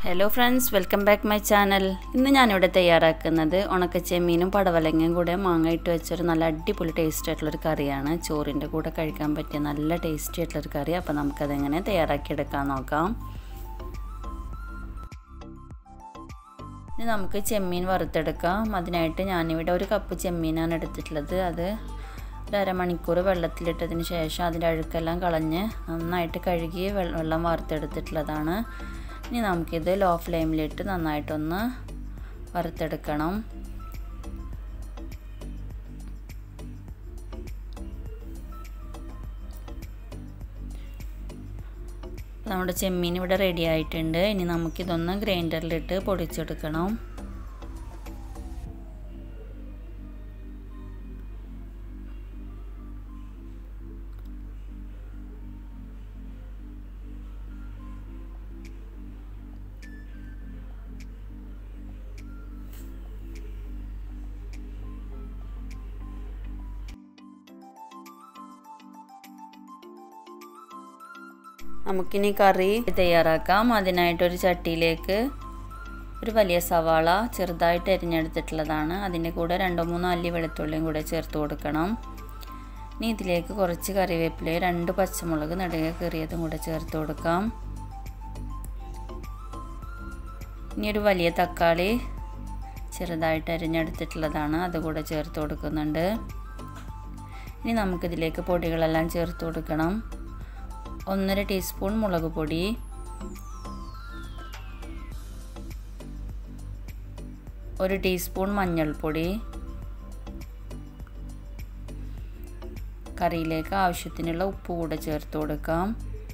hello friends welcome back my channel ഇന്ന് ഞാനിവിടെ തയ്യാറാക്കുന്നത് ഉണക്കച്ചെമ്മീനും പടവലങ്ങയും കൂടെ മാങ്ങ ഇട്ട് വെച്ചൊരു നല്ല അടിപൊളി ടേസ്റ്റ് ആയിട്ടുള്ളൊരു കറിയാണ് ചോറിൻ്റെ കൂടെ കഴിക്കാൻ പറ്റിയ നല്ല ടേസ്റ്റി ആയിട്ടുള്ളൊരു കറി അപ്പോൾ നമുക്കതെങ്ങനെ തയ്യാറാക്കിയെടുക്കാൻ നോക്കാം ഇനി നമുക്ക് ചെമ്മീൻ വറുത്തെടുക്കാം അതിനായിട്ട് ഞാനിവിടെ ഒരു കപ്പ് ചെമ്മീനാണ് എടുത്തിട്ടുള്ളത് അത് ഒരു അരമണിക്കൂർ വെള്ളത്തിലിട്ടതിന് ശേഷം അതിൻ്റെ അഴുക്കെല്ലാം കളഞ്ഞ് നന്നായിട്ട് കഴുകി വെള്ളം വറുത്തെടുത്തിട്ടുള്ളതാണ് ഇനി നമുക്കിത് ലോ ഫ്ലെയിമിലിട്ട് നന്നായിട്ടൊന്ന് വറുത്തെടുക്കണം നമ്മുടെ ചെമ്മീൻ ഇവിടെ റെഡി ആയിട്ടുണ്ട് ഇനി നമുക്കിതൊന്ന് ഗ്രൈൻഡറിലിട്ട് പൊടിച്ചെടുക്കണം നമുക്കിനി കറി തയ്യാറാക്കാം അതിനായിട്ടൊരു ചട്ടിയിലേക്ക് ഒരു വലിയ സവാള ചെറുതായിട്ട് എരിഞ്ഞെടുത്തിട്ടുള്ളതാണ് അതിൻ്റെ കൂടെ രണ്ടോ മൂന്നോ അല്ലി വെളുത്തുള്ളിയും കൂടെ ചേർത്ത് കൊടുക്കണം ഇനി ഇതിലേക്ക് കുറച്ച് കറിവേപ്പിലയും രണ്ട് പച്ചമുളക് നെടുക കീറിയതും കൂടെ ചേർത്ത് കൊടുക്കാം ഇനി ഒരു വലിയ തക്കാളി ചെറുതായിട്ട് അരിഞ്ഞെടുത്തിട്ടുള്ളതാണ് അതുകൂടെ ചേർത്ത് കൊടുക്കുന്നുണ്ട് ഇനി നമുക്കിതിലേക്ക് പൊടികളെല്ലാം ചേർത്ത് കൊടുക്കണം ഒന്നര ടീസ്പൂൺ മുളക് പൊടി ഒരു ടീസ്പൂൺ മഞ്ഞൾപ്പൊടി കറിയിലേക്ക് ആവശ്യത്തിനുള്ള ഉപ്പ് കൂടെ ചേർത്ത് കൊടുക്കാം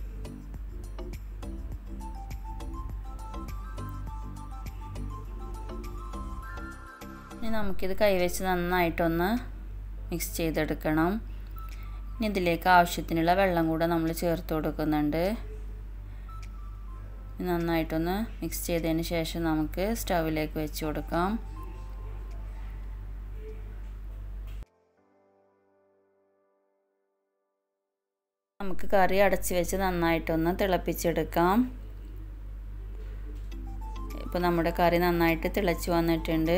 ഇനി നമുക്കിത് കൈവച്ച് നന്നായിട്ടൊന്ന് മിക്സ് ചെയ്തെടുക്കണം ഇനി ഇതിലേക്ക് ആവശ്യത്തിനുള്ള വെള്ളം കൂടെ നമ്മൾ ചേർത്ത് കൊടുക്കുന്നുണ്ട് നന്നായിട്ടൊന്ന് മിക്സ് ചെയ്തതിന് ശേഷം നമുക്ക് സ്റ്റൗവിലേക്ക് വെച്ച് കൊടുക്കാം നമുക്ക് കറി അടച്ച് വെച്ച് നന്നായിട്ടൊന്ന് തിളപ്പിച്ചെടുക്കാം ഇപ്പോൾ നമ്മുടെ കറി നന്നായിട്ട് തിളച്ച് വന്നിട്ടുണ്ട്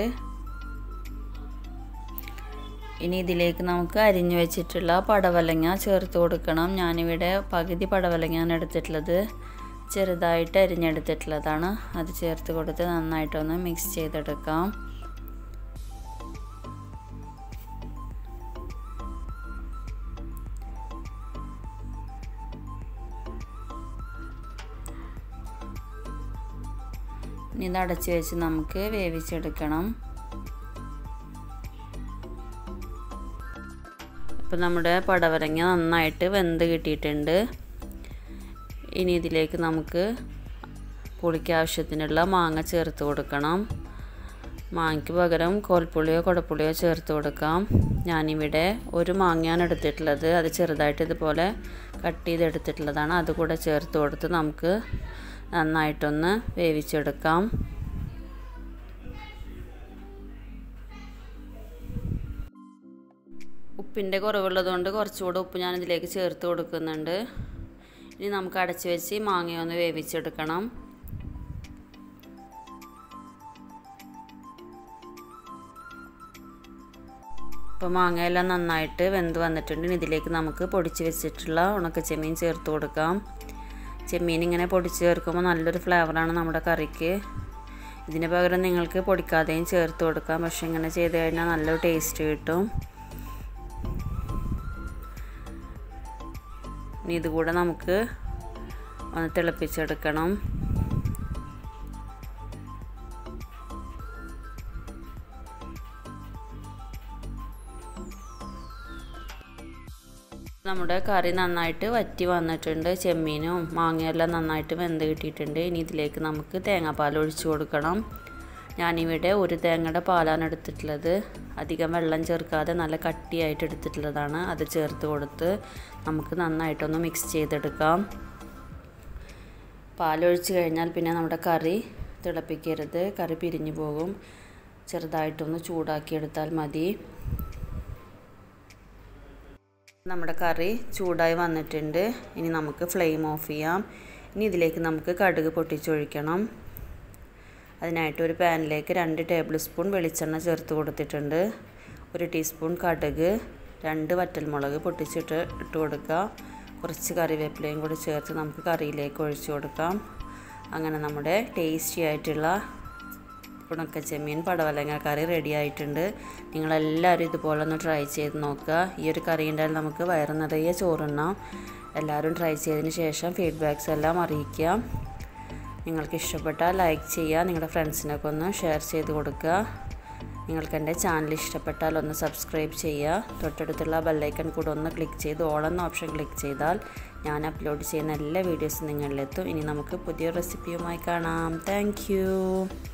ഇനി ഇതിലേക്ക് നമുക്ക് അരിഞ്ഞു വെച്ചിട്ടുള്ള പടവലങ്ങ ചേർത്ത് കൊടുക്കണം ഞാനിവിടെ പകുതി പടവലങ്ങയാണ് എടുത്തിട്ടുള്ളത് ചെറുതായിട്ട് അരിഞ്ഞെടുത്തിട്ടുള്ളതാണ് അത് ചേർത്ത് കൊടുത്ത് നന്നായിട്ടൊന്ന് മിക്സ് ചെയ്തെടുക്കാം ഇനി ഇത് അടച്ച് വെച്ച് നമുക്ക് വേവിച്ചെടുക്കണം ഇപ്പോൾ നമ്മുടെ പടവലങ്ങ നന്നായിട്ട് വെന്ത് കിട്ടിയിട്ടുണ്ട് ഇനി ഇതിലേക്ക് നമുക്ക് പുളിക്ക് ആവശ്യത്തിനുള്ള മാങ്ങ ചേർത്ത് കൊടുക്കണം മാങ്ങയ്ക്ക് പകരം കോൽപ്പുളിയോ കുടപ്പുളിയോ ചേർത്ത് കൊടുക്കാം ഞാനിവിടെ ഒരു മാങ്ങയാണ് എടുത്തിട്ടുള്ളത് അത് ചെറുതായിട്ട് ഇതുപോലെ കട്ട് ചെയ്തെടുത്തിട്ടുള്ളതാണ് അതുകൂടെ ചേർത്ത് കൊടുത്ത് നമുക്ക് നന്നായിട്ടൊന്ന് വേവിച്ചെടുക്കാം ഉപ്പിൻ്റെ കുറവുള്ളതുകൊണ്ട് കുറച്ചുകൂടെ ഉപ്പ് ഞാൻ ഇതിലേക്ക് ചേർത്ത് കൊടുക്കുന്നുണ്ട് ഇനി നമുക്ക് അടച്ച് വെച്ച് മാങ്ങയൊന്ന് വേവിച്ചെടുക്കണം ഇപ്പോൾ മാങ്ങയെല്ലാം നന്നായിട്ട് വെന്ത് വന്നിട്ടുണ്ട് ഇനി ഇതിലേക്ക് നമുക്ക് പൊടിച്ച് വെച്ചിട്ടുള്ള ഉണക്ക ചെമ്മീൻ ചേർത്ത് കൊടുക്കാം ചെമ്മീൻ ഇങ്ങനെ പൊടിച്ച് ചേർക്കുമ്പോൾ നല്ലൊരു ഫ്ലേവറാണ് നമ്മുടെ കറിക്ക് ഇതിന് പകരം നിങ്ങൾക്ക് പൊടിക്കാതെയും ചേർത്ത് കൊടുക്കാം പക്ഷേ ഇങ്ങനെ ചെയ്ത് കഴിഞ്ഞാൽ നല്ലൊരു ടേസ്റ്റ് കിട്ടും ഇനി ഇതുകൂടെ നമുക്ക് ഒന്ന് തിളപ്പിച്ചെടുക്കണം നമ്മുടെ കറി നന്നായിട്ട് വറ്റി വന്നിട്ടുണ്ട് ചെമ്മീനും മാങ്ങയെല്ലാം നന്നായിട്ട് വെന്ത് കിട്ടിയിട്ടുണ്ട് ഇനി ഇതിലേക്ക് നമുക്ക് തേങ്ങാപ്പാൽ ഒഴിച്ചു കൊടുക്കണം ഞാനിവിടെ ഒരു തേങ്ങയുടെ പാലാണ് എടുത്തിട്ടുള്ളത് അധികം വെള്ളം ചേർക്കാതെ നല്ല കട്ടിയായിട്ട് എടുത്തിട്ടുള്ളതാണ് അത് ചേർത്ത് കൊടുത്ത് നമുക്ക് നന്നായിട്ടൊന്ന് മിക്സ് ചെയ്തെടുക്കാം പാലൊഴിച്ച് കഴിഞ്ഞാൽ പിന്നെ നമ്മുടെ കറി തിളപ്പിക്കരുത് കറി പിരിഞ്ഞു പോകും ചെറുതായിട്ടൊന്ന് ചൂടാക്കിയെടുത്താൽ മതി നമ്മുടെ കറി ചൂടായി വന്നിട്ടുണ്ട് ഇനി നമുക്ക് ഫ്ലെയിം ഓഫ് ചെയ്യാം ഇനി ഇതിലേക്ക് നമുക്ക് കടുക് പൊട്ടിച്ചൊഴിക്കണം അതിനായിട്ട് ഒരു പാനിലേക്ക് രണ്ട് ടേബിൾ സ്പൂൺ വെളിച്ചെണ്ണ ചേർത്ത് കൊടുത്തിട്ടുണ്ട് ഒരു ടീസ്പൂൺ കടുക് രണ്ട് വറ്റൽമുളക് പൊട്ടിച്ചിട്ട് ഇട്ട് കൊടുക്കുക കുറച്ച് കറിവേപ്പിലയും കൂടി ചേർത്ത് നമുക്ക് കറിയിലേക്ക് ഒഴിച്ചു കൊടുക്കാം അങ്ങനെ നമ്മുടെ ടേസ്റ്റി ആയിട്ടുള്ള ഉണക്കച്ചെമ്മീൻ പടവലങ്ങ കറി റെഡി ആയിട്ടുണ്ട് നിങ്ങളെല്ലാവരും ഇതുപോലെ ഒന്ന് ട്രൈ ചെയ്ത് നോക്കുക ഈ ഒരു കറി ഉണ്ടായാലും നമുക്ക് വയറ് നിറയെ ചോറുണ്ണാം എല്ലാവരും ട്രൈ ചെയ്തതിന് ശേഷം ഫീഡ്ബാക്ക്സ് എല്ലാം അറിയിക്കുക നിങ്ങൾക്ക് ഇഷ്ടപ്പെട്ടാൽ ലൈക്ക് ചെയ്യുക നിങ്ങളുടെ ഫ്രണ്ട്സിനൊക്കെ ഒന്ന് ഷെയർ ചെയ്ത് കൊടുക്കുക നിങ്ങൾക്ക് എൻ്റെ ചാനൽ ഇഷ്ടപ്പെട്ടാൽ ഒന്ന് സബ്സ്ക്രൈബ് ചെയ്യുക തൊട്ടടുത്തുള്ള ബെല്ലൈക്കൺ കൂടെ ഒന്ന് ക്ലിക്ക് ചെയ്ത് ഓൾ എന്ന ഓപ്ഷൻ ക്ലിക്ക് ചെയ്താൽ ഞാൻ അപ്ലോഡ് ചെയ്യുന്ന എല്ലാ വീഡിയോസും നിങ്ങളിലെത്തും ഇനി നമുക്ക് പുതിയ റെസിപ്പിയുമായി കാണാം താങ്ക്